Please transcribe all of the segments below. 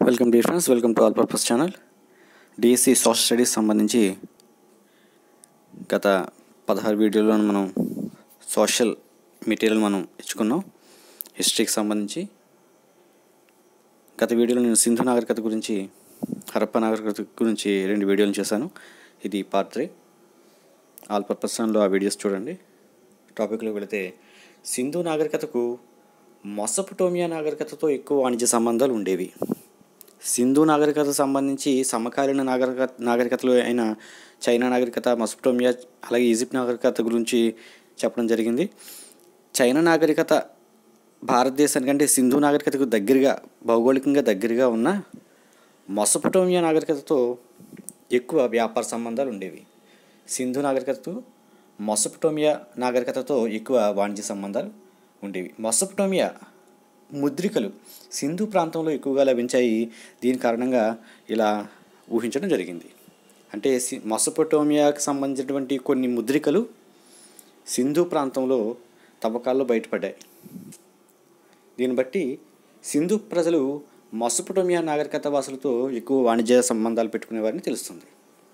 welcome the friends welcome to all purpose channel DSC social studies సంబంధించి గత పదహారు వీడియోలో మనం సోషల్ మెటీరియల్ మనం ఇచ్చుకున్నాం హిస్టరీకి సంబంధించి గత వీడియోలో నేను సింధు నాగరికత గురించి హరప్ప నాగరికత గురించి రెండు వీడియోలు చేశాను ఇది పార్ట్ త్రీ ఆల్ పర్పస్ ఛానల్లో ఆ వీడియోస్ చూడండి టాపిక్లో వెళితే సింధు నాగరికతకు మొసపటోమియా నాగరికతతో ఎక్కువ వాణిజ్య సంబంధాలు ఉండేవి సింధు నాగరికత సంబంధించి సమకాలీన నాగరిక నాగరికతలు అయిన చైనా నాగరికత మొసపటోమియా అలాగే ఈజిప్ట్ నాగరికత గురించి చెప్పడం జరిగింది చైనా నాగరికత భారతదేశానికంటే సింధు నాగరికతకు దగ్గరగా భౌగోళికంగా దగ్గరగా ఉన్న మొసపటోమియా నాగరికతతో ఎక్కువ వ్యాపార సంబంధాలు ఉండేవి సింధు నాగరికతతో మొసపటోమియా నాగరికతతో ఎక్కువ వాణిజ్య సంబంధాలు ఉండేవి మొసపటోమియా ముద్రికలు సింధు ప్రాంతంలో ఎక్కువగా లభించాయి దీని కారణంగా ఇలా ఊహించడం జరిగింది అంటే సి మొసపటోమియాకి సంబంధించినటువంటి కొన్ని ముద్రికలు సింధు ప్రాంతంలో తవ్వకాల్లో బయటపడ్డాయి దీన్ని బట్టి సింధు ప్రజలు మొసపటోమియా నాగరికత వాసులతో ఎక్కువ వాణిజ్య సంబంధాలు పెట్టుకునేవారని తెలుస్తుంది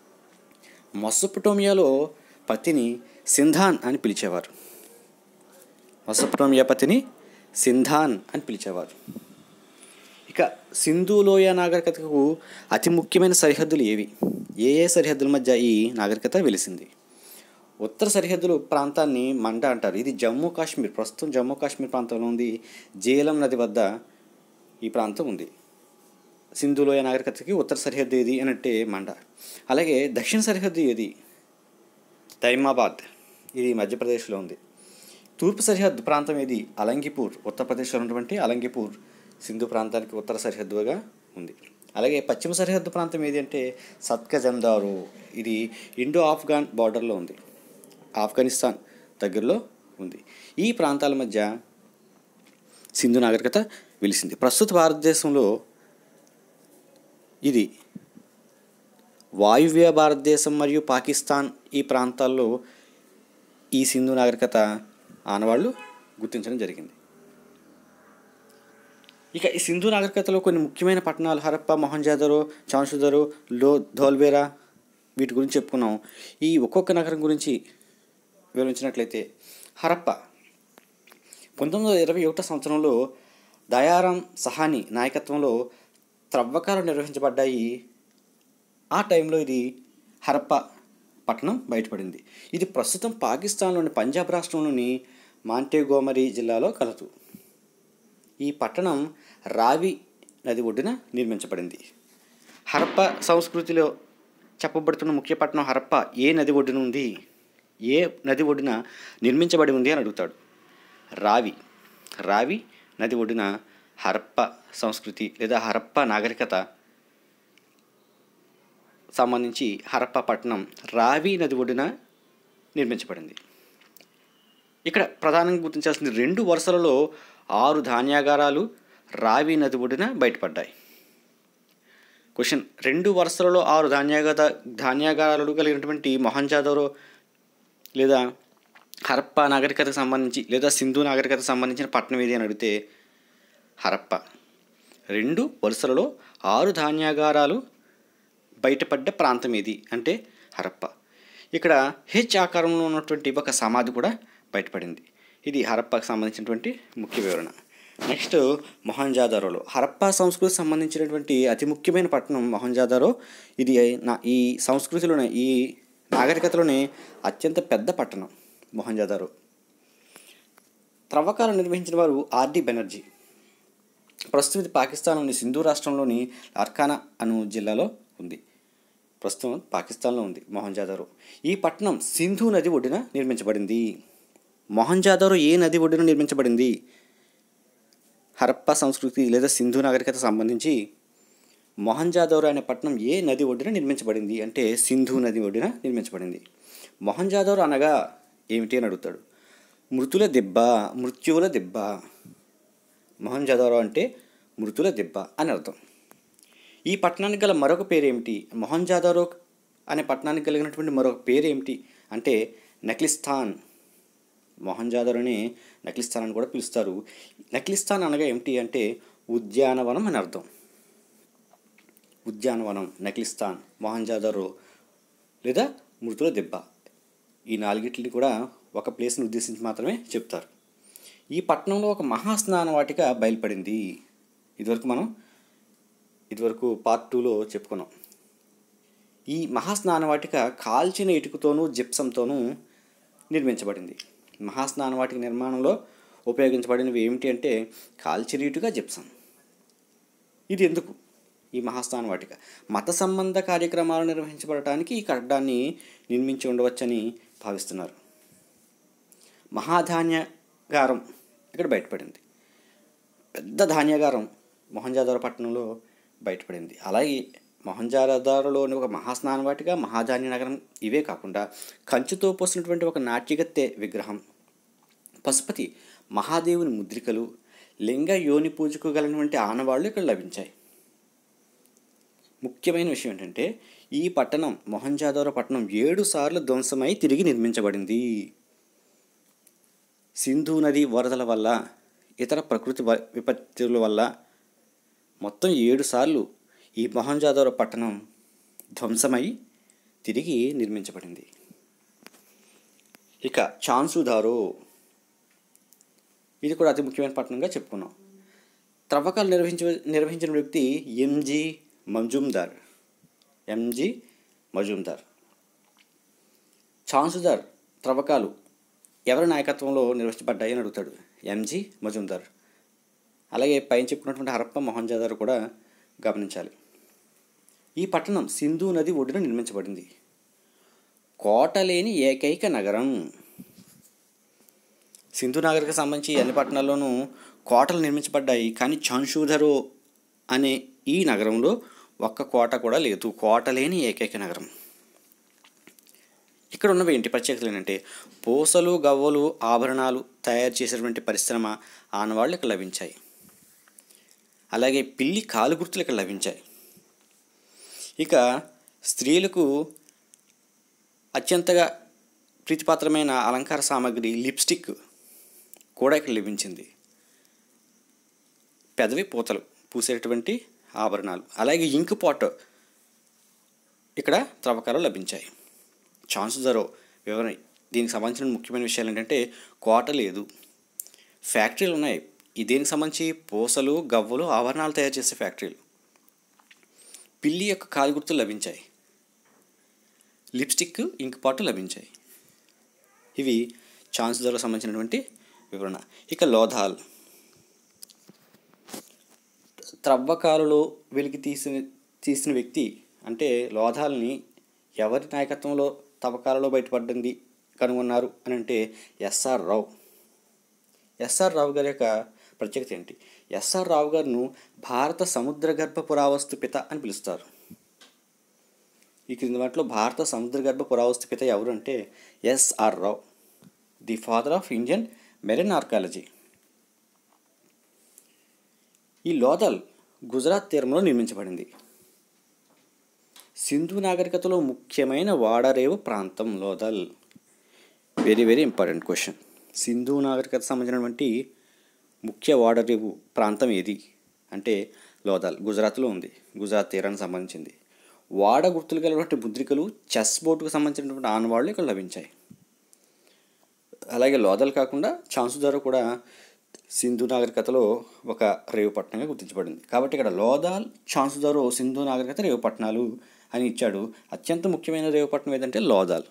మొసపటోమియాలో పత్తిని సింధాన్ అని పిలిచేవారు మొసపటోమియా పత్తిని సింధాన్ అని పిలిచేవారు ఇక సింధులోయ నాగరికతకు అతి ముఖ్యమైన సరిహద్దులు ఏవి ఏ ఏ సరిహద్దుల మధ్య ఈ నాగరికత వెలిసింది ఉత్తర సరిహద్దులు ప్రాంతాన్ని మండ అంటారు ఇది జమ్మూ కాశ్మీర్ ప్రస్తుతం జమ్మూ కాశ్మీర్ ప్రాంతంలో ఉంది జేలం నది వద్ద ఈ ప్రాంతం ఉంది సింధులోయ నాగరికతకి ఉత్తర సరిహద్దు ఏది అని అంటే మండ అలాగే దక్షిణ సరిహద్దు ఏది తైమాబాద్ ఇది మధ్యప్రదేశ్లో ఉంది తూర్పు సరిహద్దు ప్రాంతం ఏది అలంగిపూర్ ఉత్తరప్రదేశ్లో ఉన్నటువంటి అలంగిపూర్ సింధు ప్రాంతానికి ఉత్తర సరిహద్దుగా ఉంది అలాగే పశ్చిమ సరిహద్దు ప్రాంతం ఏది అంటే సత్కజందారు ఇది ఇండో ఆఫ్ఘాన్ బార్డర్లో ఉంది ఆఫ్ఘనిస్తాన్ దగ్గరలో ఉంది ఈ ప్రాంతాల మధ్య సింధు నాగరికత వెలిసింది ప్రస్తుత భారతదేశంలో ఇది వాయువ్య భారతదేశం మరియు పాకిస్తాన్ ఈ ప్రాంతాల్లో ఈ సింధు నాగరికత ఆనవాళ్ళు గుర్తించడం జరిగింది ఇక ఈ సింధు నాగరికతలో కొన్ని ముఖ్యమైన పట్టణాలు హరప్ప మొహంజాదరో చాన్సుదరో లో ధోల్బేరా వీటి గురించి చెప్పుకున్నాం ఈ ఒక్కొక్క నగరం గురించి వివరించినట్లయితే హరప్ప పంతొమ్మిది వందల ఇరవై ఒకటో సంవత్సరంలో దయారాం సహాని నాయకత్వంలో త్రవ్వకాలు నిర్వహించబడ్డాయి ఆ టైంలో ఇది హరప్ప పట్టణం బయటపడింది ఇది ప్రస్తుతం పాకిస్తాన్లోని పంజాబ్ రాష్ట్రంలోని మాంటేగోమరి జిల్లాలో కలదు ఈ పట్టణం రావి నది ఒడ్డున నిర్మించబడింది హరప్ప సంస్కృతిలో చెప్పబడుతున్న ముఖ్య పట్టణం హరప్ప ఏ నది ఒడ్డున ఉంది ఏ నది ఒడ్డున నిర్మించబడి ఉంది అని అడుగుతాడు రావి రావి నది ఒడ్డున హరప్ప సంస్కృతి లేదా హరప్ప నాగరికత సంబంధించి హరప్ప పట్టణం రావి నది ఒడ్డున నిర్మించబడింది ఇక్కడ ప్రధానంగా గుర్తించాల్సింది రెండు వరుసలలో ఆరు ధాన్యాగారాలు రావి నది ఒడ్డున బయటపడ్డాయి క్వశ్చన్ రెండు వరుసలలో ఆరు ధాన్యాగార ధాన్యాగారాలు కలిగినటువంటి మొహంజాదరో లేదా హరప్ప నాగరికతకు సంబంధించి లేదా సింధు నాగరికతకు సంబంధించిన పట్టణం ఏది అని అడిగితే హరప్ప రెండు వరుసలలో ఆరు ధాన్యాగారాలు బయటపడ్డ ప్రాంతం ఏది అంటే హరప్ప ఇక్కడ హెచ్ ఆకారంలో ఉన్నటువంటి ఒక సమాధి కూడా బయటపడింది ఇది హరప్పకు సంబంధించినటువంటి ముఖ్య వివరణ నెక్స్ట్ మొహంజాదారోలో హరప్పా సంస్కృతికి సంబంధించినటువంటి అతి ముఖ్యమైన పట్టణం మొహంజాదారో ఇది నా ఈ సంస్కృతిలోనే ఈ నాగరికతలోనే అత్యంత పెద్ద పట్టణం మొహంజాదారో త్రవ్వకాలు నిర్వహించిన వారు ఆర్డి బెనర్జీ ప్రస్తుతం ఇది పాకిస్తాన్లోని సింధు రాష్ట్రంలోని అర్కానా అను జిల్లాలో ఉంది ప్రస్తుతం పాకిస్తాన్లో ఉంది మొహంజాదారో ఈ పట్టణం సింధు నది ఒడ్డున నిర్మించబడింది మొహంజాదారో ఏ నది ఒడ్డున నిర్మించబడింది హరప్ప సంస్కృతి లేదా సింధు నాగరికత సంబంధించి మొహంజాదోరో అనే పట్టణం ఏ నది ఒడ్డున నిర్మించబడింది అంటే సింధు నది ఒడ్డున నిర్మించబడింది మొహంజాదోరో అనగా ఏమిటి అని అడుగుతాడు మృతుల దెబ్బ మృత్యువుల దెబ్బ మొహంజాదోరో అంటే మృతుల దెబ్బ అని అర్థం ఈ పట్టణానికి గల మరొక పేరు ఏమిటి మొహంజాదారో అనే పట్టణానికి కలిగినటువంటి మరొక పేరు ఏమిటి అంటే నక్లిస్థాన్ మొహంజాదరోని నక్లిస్థాన్ అని కూడా పిలుస్తారు నక్లిస్థాన్ అనగా ఏమిటి అంటే ఉద్యానవనం అని అర్థం ఉద్యానవనం నకిలిస్తాన్ మొహంజాదరో లేదా మృతుల దెబ్బ ఈ నాలుగిటిని కూడా ఒక ప్లేస్ని ఉద్దేశించి మాత్రమే చెప్తారు ఈ పట్టణంలో ఒక మహాస్నాన వాటిక బయలుపడింది ఇదివరకు మనం ఇదివరకు పార్ట్ టూలో చెప్పుకున్నాం ఈ మహాస్నాన వాటిక కాల్చిన ఇటుకతోనూ జిప్సంతోనూ నిర్మించబడింది మహాస్నాన వాటిక నిర్మాణంలో ఉపయోగించబడినవి ఏమిటి అంటే కాల్చిన ఇటుక జిప్సం ఇది ఎందుకు ఈ మహాస్నాన వాటిక మత సంబంధ కార్యక్రమాలు నిర్వహించబడటానికి ఈ కట్టడాన్ని నిర్మించి ఉండవచ్చని భావిస్తున్నారు మహాధాన్యగారం ఇక్కడ బయటపడింది పెద్ద ధాన్యాగారం మొహంజాదారో పట్టణంలో బయటపడింది అలాగే మొహంజాదారోలోని ఒక మహాస్నాన వాటిక మహాధాన్య నగరం ఇవే కాకుండా కంచుతో పోసినటువంటి ఒక నాట్యగత్తె విగ్రహం పశుపతి మహాదేవుని ముద్రికలు లింగ యోని పూజకు గలటువంటి ఆనవాళ్లు ఇక్కడ లభించాయి ముఖ్యమైన విషయం ఏంటంటే ఈ పట్టణం మొహంజాదోర పట్టణం ఏడు సార్లు ధ్వంసమై తిరిగి నిర్మించబడింది సింధు నది వరదల వల్ల ఇతర ప్రకృతి వ- విపత్తుల వల్ల మొత్తం ఏడు సార్లు ఈ మొహంజాదోర పట్టణం ధ్వంసమై తిరిగి నిర్మించబడింది ఇక చాన్సుదారో ఇది కూడా అతి ముఖ్యమైన పట్టణంగా చెప్పుకున్నాం త్రవ్వకాలు నిర్వహించ నిర్వహించిన వ్యక్తి ఎంజి మజుందార్ ఎంజి మజుందార్ ఛాన్సుదార్ త్రవ్వకాలు ఎవరి నాయకత్వంలో నిర్వహించబడ్డాయి అని అడుగుతాడు ఎంజి మజుందార్ అలాగే పైన చెప్పుకున్నటువంటి హరప్ప మొహంజాదార్ కూడా గమనించాలి ఈ పట్టణం సింధు నది ఒడ్డున నిర్మించబడింది కోట లేని ఏకైక నగరం సింధు నాగరిక సంబంధించి అన్ని పట్టణాల్లోనూ కోటలు నిర్మించబడ్డాయి కానీ చంశూధరో అనే ఈ నగరంలో ఒక్క కోట కూడా లేదు కోట లేని ఏకైక నగరం ఇక్కడ ఉన్నవి ఏంటి ప్రత్యేకతలు ఏంటంటే పూసలు గవ్వలు ఆభరణాలు తయారు చేసేటువంటి పరిశ్రమ ఆనవాళ్ళు ఇక్కడ లభించాయి అలాగే పిల్లి కాలు గుర్తులు ఇక్కడ లభించాయి ఇక స్త్రీలకు అత్యంతగా ప్రీతిపాత్రమైన అలంకార సామాగ్రి లిప్స్టిక్ కూడా ఇక్కడ లభించింది పెదవి పూతలు పూసేటువంటి ఆభరణాలు అలాగే ఇంక్ పాట్ ఇక్కడ త్రవ్వకాలు లభించాయి ఛాన్స్ జరో వివరణ దీనికి సంబంధించిన ముఖ్యమైన విషయాలు ఏంటంటే కోట లేదు ఫ్యాక్టరీలు ఉన్నాయి ఈ దీనికి సంబంధించి పూసలు గవ్వలు ఆభరణాలు తయారు చేసే ఫ్యాక్టరీలు పిల్లి యొక్క కాలు గుర్తులు లభించాయి లిప్స్టిక్ ఇంక్ పాటు లభించాయి ఇవి ఛాన్స్ ధరకు సంబంధించినటువంటి వివరణ ఇక లోధాల్ త్రవ్వకాలలో వెలికి తీసిన తీసిన వ్యక్తి అంటే లోధాల్ని ఎవరి నాయకత్వంలో తవ్వకాలలో బయటపడింది కనుగొన్నారు అని అంటే ఎస్ఆర్ రావు ఎస్ఆర్ రావు గారి యొక్క ప్రత్యేకత ఏంటి ఎస్ఆర్ రావు గారిను భారత సముద్ర గర్భ పురావస్తు పిత అని పిలుస్తారు ఈ క్రింది వాటిలో భారత సముద్ర గర్భ పురావస్తు పిత ఎవరు అంటే SR Rao the father of Indian marine archaeology ఈ లోదల్ గుజరాత్ తీరంలో నిర్మించబడింది సింధు నాగరికతలో ముఖ్యమైన వాడరేవు ప్రాంతం Lothal very very important question Sindhu నాగరికత సంబంధించినటువంటి ముఖ్య వాడరేవు ప్రాంతం ఏది అంటే లోదాల్ గుజరాత్లో ఉంది గుజరాత్ తీరానికి సంబంధించింది వాడ గుర్తులు కలిగినటువంటి ముద్రికలు చెస్ బోర్డుకు సంబంధించినటువంటి ఆనవాళ్ళు ఇక్కడ లభించాయి అలాగే లోదల్ కాకుండా చాన్సుదారు కూడా సింధు నాగరికతలో ఒక రేవు పట్టణంగా గుర్తించబడింది కాబట్టి ఇక్కడ లోదాల్ చాన్సుదారు సింధు నాగరికత రేవు పట్టణాలు అని ఇచ్చాడు అత్యంత ముఖ్యమైన రేవు పట్టణం ఏదంటే లోదాల్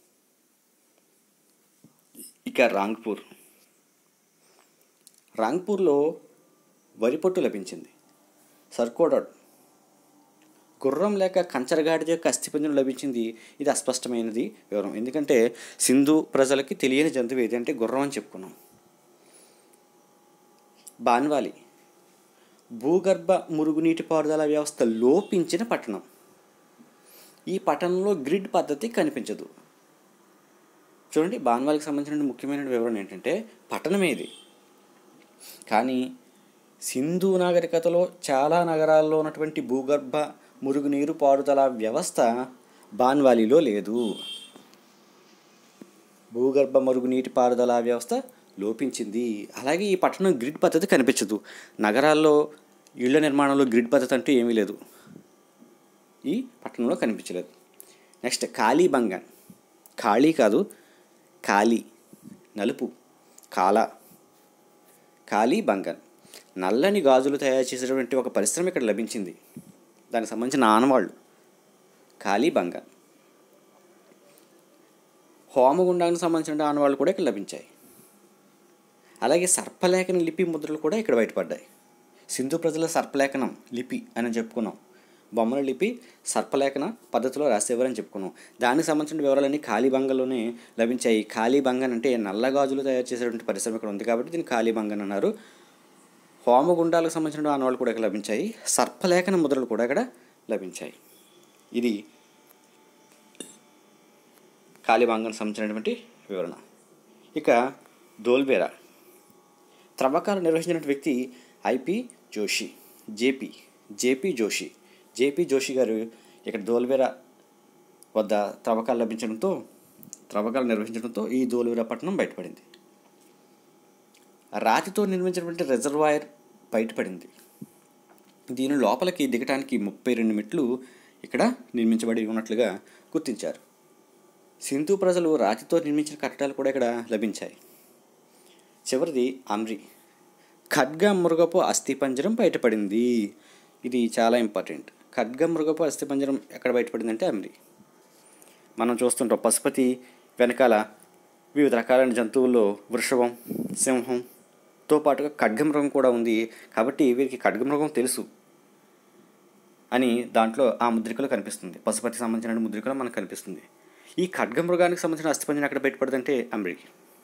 ఇక రాంగ్పూర్ రాంగ్పూర్లో వరి పొట్టు లభించింది సర్కోడడ్ గుర్రం లేక కంచరగాడిద యొక్క అస్థిపంజరం లభించింది ఇది అస్పష్టమైనది వివరం ఎందుకంటే సింధు ప్రజలకి తెలియని జంతువు ఏది అంటే గుర్రం అని చెప్పుకున్నాం బాన్వాలి భూగర్భ మురుగునీటి పారుదల వ్యవస్థ లోపించిన పట్టణం ఈ పట్టణంలో గ్రిడ్ పద్ధతి కనిపించదు చూడండి బాన్వాలికి సంబంధించిన ముఖ్యమైన వివరణ ఏంటంటే పట్టణం ఏది కానీ సింధు నాగరికతలో చాలా నగరాల్లో ఉన్నటువంటి భూగర్భ మురుగునీరు పారుదల వ్యవస్థ బాన్వాలీలో లేదు భూగర్భ మురుగునీటి పారుదల వ్యవస్థ లోపించింది అలాగే ఈ పట్టణం గ్రిడ్ పద్ధతి కనిపించదు నగరాల్లో ఇళ్ల నిర్మాణంలో గ్రిడ్ పద్ధతి అంటూ ఏమీ లేదు ఈ పట్టణంలో కనిపించలేదు నెక్స్ట్ కాళీబంగన్ ఖాళీ కాదు కాళీ నలుపు కాల కాళీబంగన్ నల్లని గాజులు తయారు చేసేటువంటి ఒక పరిశ్రమ ఇక్కడ లభించింది దానికి సంబంధించిన ఆనవాళ్ళు కాళీబంగన్ హోమగుండానికి సంబంధించిన ఆనవాళ్ళు కూడా ఇక్కడ లభించాయి అలాగే సర్పలేఖన లిపి ముద్రలు కూడా ఇక్కడ బయటపడ్డాయి సింధు ప్రజల సర్పలేఖనం లిపి అని చెప్పుకున్నాం బొమ్మల లిపి సర్పలేఖన పద్ధతిలో రాసేవారని చెప్పుకున్నాం దానికి సంబంధించిన వివరాలన్నీ కాళీబంగంలోనే లభించాయి కాళీబంగన్ అంటే నల్ల గాజులు తయారు చేసేటువంటి పరిశ్రమ ఇక్కడ ఉంది కాబట్టి దీన్ని కాళీబంగన్ అన్నారు హోమగుండాలకు సంబంధించిన ఆనవాళ్ళు కూడా ఇక్కడ లభించాయి సర్పలేఖన ముద్రలు కూడా ఇక్కడ లభించాయి ఇది కాళీబంగన్ సంబంధించినటువంటి వివరణ ఇక దోల్బేరా త్రవ్వకాలు నిర్వహించిన వ్యక్తి IP Joshi JP JP Joshi JP Joshi గారు ఇక్కడ దోల్బేరా వద్ద త్రవ్వకాలు లభించడంతో త్రవ్వకాలు నిర్వహించడంతో ఈ దోల్బేరా పట్టణం బయటపడింది రాతితో నిర్మించినటువంటి రిజర్వాయర్ బయటపడింది దీని లోపలికి దిగటానికి ముప్పై రెండు మెట్లు ఇక్కడ నిర్మించబడి ఉన్నట్లుగా గుర్తించారు సింధు ప్రజలు రాతితో నిర్మించిన కట్టడాలు కూడా ఇక్కడ లభించాయి చివరిది అమ్రి ఖడ్గ మృగపు అస్థిపంజరం బయటపడింది ఇది చాలా ఇంపార్టెంట్ ఖడ్గ మృగపు అస్థిపంజరం ఎక్కడ బయటపడిందంటే అమ్రి మనం చూస్తుంటాం పశుపతి వెనకాల వివిధ రకాలైన జంతువుల్లో వృషభం సింహంతో పాటుగా ఖడ్గమృగం కూడా ఉంది కాబట్టి వీరికి ఖడ్గమృగం తెలుసు అని దాంట్లో ఆ ముద్రికలో కనిపిస్తుంది పశుపతికి సంబంధించిన ముద్రికలో మనకు కనిపిస్తుంది ఈ ఖడ్గమృగానికి సంబంధించిన అస్థిపంజరం ఎక్కడ బయటపడుతుందంటే అమ్రి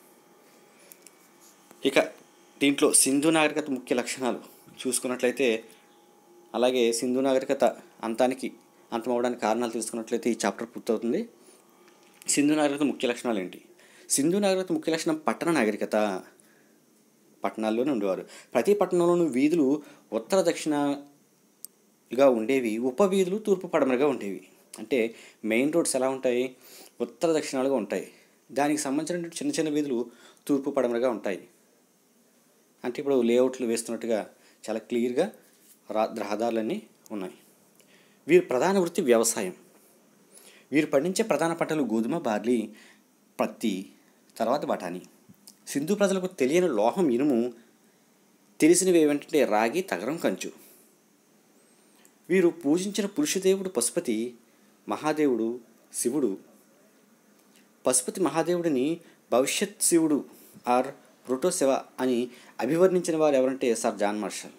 ఇక దీంట్లో సింధు నాగరికత ముఖ్య లక్షణాలు చూసుకున్నట్లయితే అలాగే సింధు నాగరికత అంతానికి అంతమవడానికి కారణాలు తెలుసుకున్నట్లయితే ఈ చాప్టర్ పూర్తవుతుంది సింధు నాగరికత ముఖ్య లక్షణాలు ఏంటి సింధు నాగరికత ముఖ్య లక్షణం పట్టణ నాగరికత పట్టణాల్లోనే ఉండేవారు ప్రతి పట్టణంలోనూ వీధులు ఉత్తర దక్షిణగా ఉండేవి ఉప వీధులు తూర్పు పడమరగా ఉండేవి అంటే మెయిన్ రోడ్స్ ఎలా ఉంటాయి ఉత్తర దక్షిణాలుగా ఉంటాయి దానికి సంబంధించిన చిన్న చిన్న వీధులు తూర్పు పడమరగా ఉంటాయి అంటే ఇప్పుడు లేఅవుట్లు వేస్తున్నట్టుగా చాలా క్లియర్గా రా రహదారులన్నీ ఉన్నాయి వీరి ప్రధాన వృత్తి వ్యవసాయం వీరు పండించే ప్రధాన పంటలు గోధుమ బార్లీ పత్తి తర్వాత బఠానీ సింధు ప్రజలకు తెలియని లోహం ఇనుము తెలిసినవి ఏమిటంటే రాగి తగరం కంచు వీరు పూజించిన పురుషదేవుడు పశుపతి మహాదేవుడు శివుడు పశుపతి మహాదేవుడిని భవిష్యత్ శివుడు ఆర్ ప్రోటో శివ అని అభివర్ణించిన వారు ఎవరంటే సర్ జాన్ మార్షల్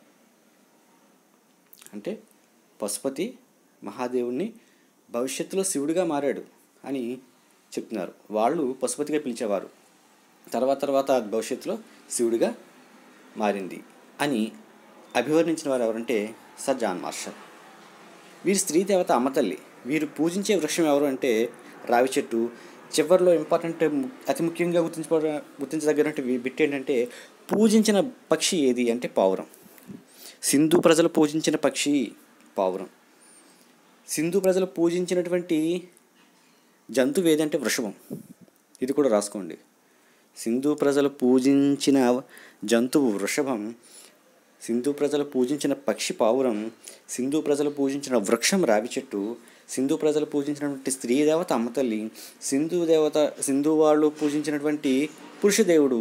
అంటే పశుపతి మహాదేవుడిని భవిష్యత్తులో శివుడిగా మారాడు అని చెప్తున్నారు వాళ్ళు పశుపతిగా పిలిచేవారు తర్వాత తర్వాత అది భవిష్యత్తులో శివుడిగా మారింది అని అభివర్ణించిన వారు ఎవరంటే సర్ జాన్ మార్షల్ వీరి స్త్రీ దేవత అమ్మతల్లి వీరు పూజించే వృక్షం ఎవరు అంటే రావి చెట్టు చివరిలో ఇంపార్టెంట్ అతి ముఖ్యంగా గుర్తించబడ గుర్తించదగినటువంటి బిట్ ఏంటంటే పూజించిన పక్షి ఏది అంటే పావురం సింధు ప్రజలు పూజించిన పక్షి పావురం సింధు ప్రజలు పూజించినటువంటి జంతువు ఏదంటే వృషభం ఇది కూడా రాసుకోండి సింధు ప్రజలు పూజించిన జంతువు వృషభం సింధు ప్రజలు పూజించిన పక్షి పావురం సింధు ప్రజలు పూజించిన వృక్షం రావి చెట్టు సింధు ప్రజలు పూజించినటువంటి స్త్రీ దేవత అమ్మతల్లి సింధు దేవత సింధు వాళ్ళు పూజించినటువంటి పురుషదేవుడు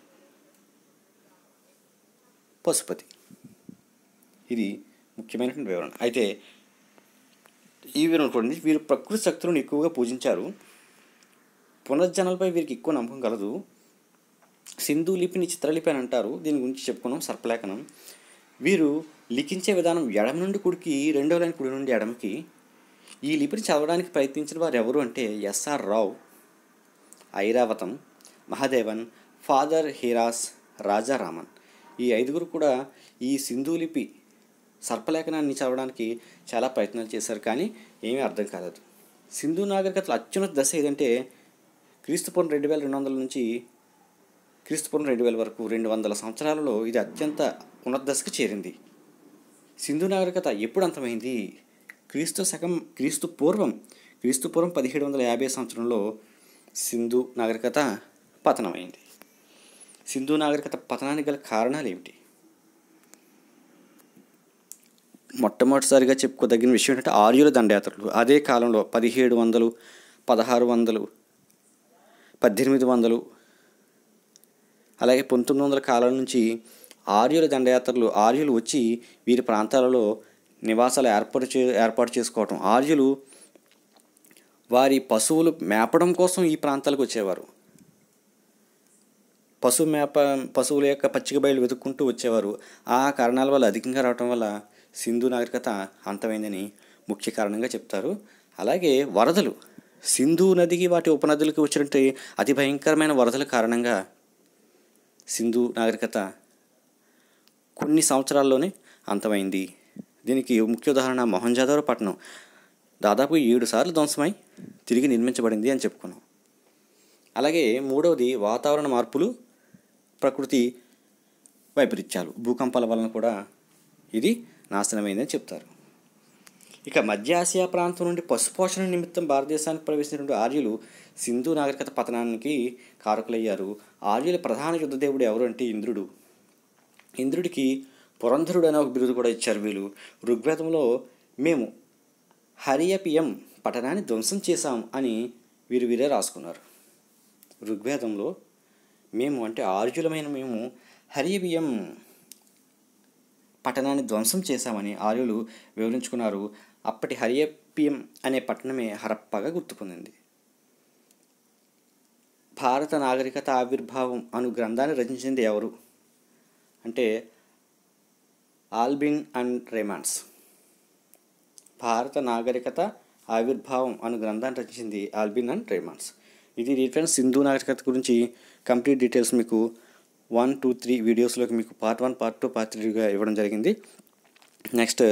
పశుపతి ఇది ముఖ్యమైనటువంటి వివరణ అయితే ఈ వివరణ చూడండి వీరు ప్రకృతి శక్తులను ఎక్కువగా పూజించారు పునర్జనలపై వీరికి ఎక్కువ నమ్మకం కలదు సింధు లిపిని చిత్రలిపి అని అంటారు దీని గురించి చెప్పుకున్నాం సర్పలేఖనం వీరు లిఖించే విధానం ఎడమ నుండి కుడికి రెండో లైన్ కుడి నుండి ఎడమకి ఈ లిపిని చదవడానికి ప్రయత్నించిన వారు ఎవరు అంటే ఎస్ఆర్ రావు ఐరావతం మహాదేవన్ ఫాదర్ హీరాస్ రాజారామన్ ఈ ఐదుగురు కూడా ఈ సింధు లిపి సర్పలేఖనాన్ని చదవడానికి చాలా ప్రయత్నాలు చేశారు కానీ ఏమీ అర్థం కాలేదు సింధు నాగరికతల అత్యున్నత దశ ఏదంటే క్రీస్తుపూర్వం రెండు వేల రెండు వందల నుంచి క్రీస్తుపూర్వం రెండు వేల వరకు రెండు వందల సంవత్సరాలలో ఇది అత్యంత ఉన్నత దశకు చేరింది సింధు నాగరికత ఎప్పుడు అంతమైంది క్రీస్తు శకం క్రీస్తు పూర్వం క్రీస్తు పూర్వం పదిహేడు వందల యాభై సంవత్సరంలో సింధు నాగరికత పతనమైంది సింధు నాగరికత పతనానికి గల కారణాలు ఏమిటి మొట్టమొదటిసారిగా చెప్పుకోదగిన విషయం ఏంటంటే ఆర్యుల దండయాత్రలు అదే కాలంలో పదిహేడు వందలు పదహారు వందలు పద్దెనిమిది వందలు అలాగే పంతొమ్మిది వందల కాలం నుంచి ఆర్యుల దండయాత్రలు ఆర్యులు వచ్చి వీరి ప్రాంతాలలో నివాసాలు ఏర్పాటు చే ఏర్పాటు చేసుకోవటం ఆర్యులు వారి పశువులు మేపడం కోసం ఈ ప్రాంతాలకు వచ్చేవారు పశువు మేప పశువుల యొక్క పచ్చిక బయలు వెతుక్కుంటూ వచ్చేవారు ఆ కారణాల వల్ల అధికంగా రావటం వల్ల సింధు నాగరికత అంతమైందని ముఖ్య కారణంగా చెప్తారు అలాగే వరదలు సింధు నదికి వాటి ఉపనదులకు వచ్చినట్టు అతి భయంకరమైన వరదల కారణంగా సింధు నాగరికత కొన్ని సంవత్సరాల్లోనే అంతమైంది దీనికి ముఖ్య ఉదాహరణ మొహంజాదారో పట్టణం దాదాపు ఏడు సార్లు ధ్వంసమై తిరిగి నిర్మించబడింది అని చెప్పుకున్నాం అలాగే మూడవది వాతావరణ మార్పులు ప్రకృతి వైపరీత్యాలు భూకంపాల వలన కూడా ఇది నాశనమైందని చెప్తారు ఇక మధ్య ఆసియా ప్రాంతం నుండి పశుపోషణ నిమిత్తం భారతదేశానికి ప్రవేశించినటువంటి ఆర్యులు సింధు నాగరికత పతనానికి కారకులయ్యారు ఆర్యుల ప్రధాన యుద్ధదేవుడు ఎవరు అంటే ఇంద్రుడు ఇంద్రుడికి పురంధరుడు అనే ఒక బిరుదు కూడా ఇచ్చారు వీళ్ళు ఋగ్వేదంలో మేము హరియపియం పట్టణాన్ని ధ్వంసం చేశాం అని వీరు వీరే రాసుకున్నారు ఋగ్వేదంలో మేము అంటే ఆర్యులమైన మేము హరియబియం పట్టణాన్ని ధ్వంసం చేశామని ఆర్యులు వివరించుకున్నారు అప్పటి హరియపియం అనే పట్టణమే హరప్పగా గుర్తుపొందింది భారత నాగరికత ఆవిర్భావం అను గ్రంథాన్ని రచించింది ఎవరు అంటే ఆల్బిన్ అండ్ రేమాన్స్ భారత నాగరికత ఆవిర్భావం అను గ్రంథాన్ని రచించింది ఆల్బిన్ అండ్ రేమాన్స్ ఇది రిఫరెన్స్ సింధు నాగరికత గురించి కంప్లీట్ డీటెయిల్స్ మీకు వన్ టూ త్రీ వీడియోస్లోకి మీకు part one part two part త్రీగా ఇవ్వడం జరిగింది నెక్స్ట్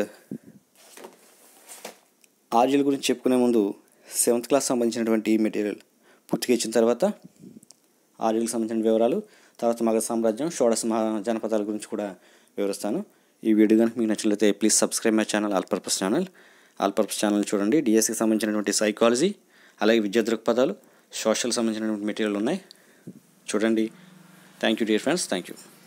ఆర్యుల గురించి చెప్పుకునే ముందు సెవెంత్ క్లాస్ సంబంధించినటువంటి మెటీరియల్ పూర్తిగా ఇచ్చిన తర్వాత ఆర్యులకు సంబంధించిన వివరాలు తర్వాత మగ సామ్రాజ్యం షోడశ మహా జనపదాల గురించి కూడా వివరిస్తాను ఈ వీడియో కనుక మీకు నచ్చినట్లయితే please subscribe my channel all purpose channel all purpose channel చూడండి డిఎస్సికి సంబంధించినటువంటి సైకాలజీ అలాగే విద్యా దృక్పథాలు సోషల్ సంబంధించినటువంటి మెటీరియల్ ఉన్నాయి చూడండి thank you dear friends thank you